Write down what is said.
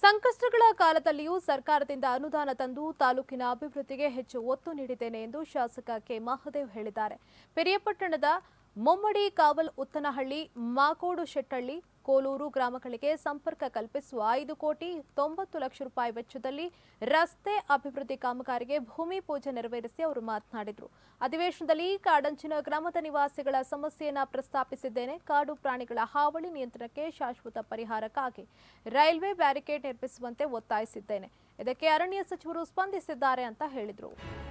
ಸಂಕಷ್ಟಗಳ ಕಾಲದಲ್ಲಿಯೂ ಸರ್ಕಾರದಿಂದ ಅನುದಾನ ತಂದು ತಾಲೂಕಿನ ಅಭಿವೃದ್ಧಿಗೆ ಹೆಚ್ಚು ಒತ್ತು ನೀಡಿದ್ದೇನೆ ಎಂದು ಶಾಸಕ ಕೆ ಮಹದೇವ್ ಹೇಳಿದ್ದಾರೆ ಪೆರಿಯಪಟ್ಟಣದ ಮೊಮ್ಮಡಿ ಕಾವಲ್ ಉತ್ತನಹಳ್ಳಿ ಮಾಕೋಡು ಶೆಟ್ಟಳ್ಳಿ ಕೋಲೂರು ಗ್ರಾಮಗಳಿಗೆ ಸಂಪರ್ಕ ಕಲ್ಪಿಸುವ ಐದು ಕೋಟಿ ತೊಂಬತ್ತು ಲಕ್ಷ ರೂಪಾಯಿ ವೆಚ್ಚದಲ್ಲಿ ರಸ್ತೆ ಅಭಿವೃದ್ಧಿ ಕಾಮಗಾರಿಗೆ ಭೂಮಿ ಪೂಜೆ ನೆರವೇರಿಸಿ ಅವರು ಮಾತನಾಡಿದರು ಅಧಿವೇಶನದಲ್ಲಿ ಕಾಡಂಚಿನ ಗ್ರಾಮದ ನಿವಾಸಿಗಳ ಸಮಸ್ಯೆಯನ್ನ ಪ್ರಸ್ತಾಪಿಸಿದ್ದೇನೆ ಕಾಡು ಪ್ರಾಣಿಗಳ ಹಾವಳಿ ನಿಯಂತ್ರಣಕ್ಕೆ ಶಾಶ್ವತ ಪರಿಹಾರಕ್ಕಾಗಿ ರೈಲ್ವೆ ಬ್ಯಾರಿಕೇಡ್ ನಿರ್ಮಿಸುವಂತೆ ಒತ್ತಾಯಿಸಿದ್ದೇನೆ ಇದಕ್ಕೆ ಅರಣ್ಯ ಸಚಿವರು ಸ್ಪಂದಿಸಿದ್ದಾರೆ ಅಂತ ಹೇಳಿದರು